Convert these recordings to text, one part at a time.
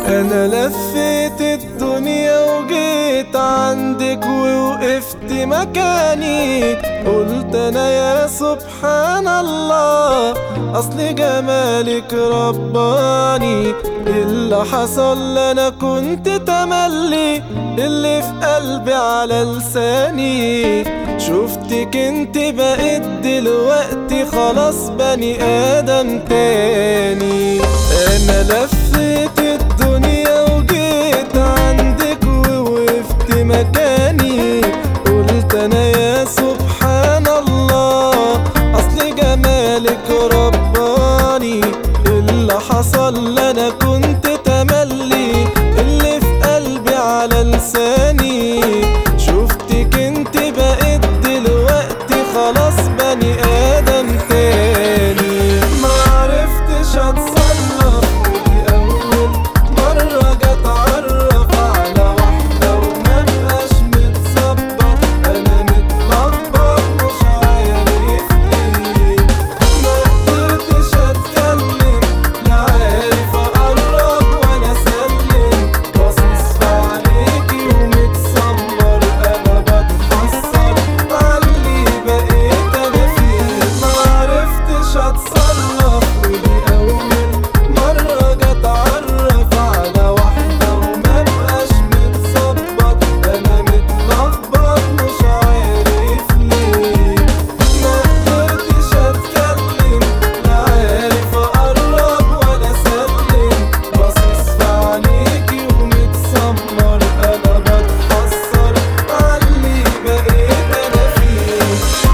انا لفيت الدنيا وجيت عندك ووقفت مكاني قلت انا يا سبحان الله اصل جمالك رباني اللي حصل انا كنت تملي اللي في قلبي على لساني شفتك انت بقيت دلوقتي خلاص بني ادم تاني انا لفيت الدنيا وجيت عندك ووقفت مكاني قلت انا يا سبحان الله اصل جمالك رباني اللي حصل انا كنت تملي اللي في قلبي على لساني شفتك انت بقيت دلوقتي خلاص بني ادم تاني ما عرفتش اتصرف ودي اول مرة جت اتعرف على واحدة وما بقاش متظبط انا متلخبط مش عارف ليه ما قدرتش اتكلم لا عارف اقرب ولا اسلم باصص في عليكي ومتسمر انا بتحسر علي بقيت انا فيه ما عرفتش اتصرف ودي اول مرة جت اتعرف على واحدة وما بقاش متظبط انا متلخبط مش عارف ليه ما قدرتش اتكلم لا عارف اقرب ولا اسلم باصص في عليكي ومتسمر انا بتحسر علي بقيت انا فيه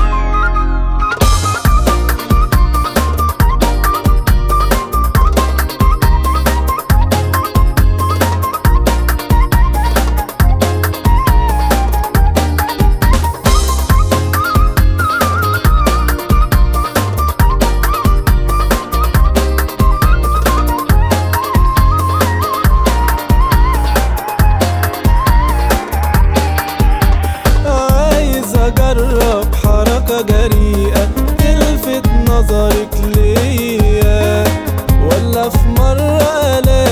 عايز اجرب حركة جريئة تلفت نظرك ليا ولا في مرة الاقي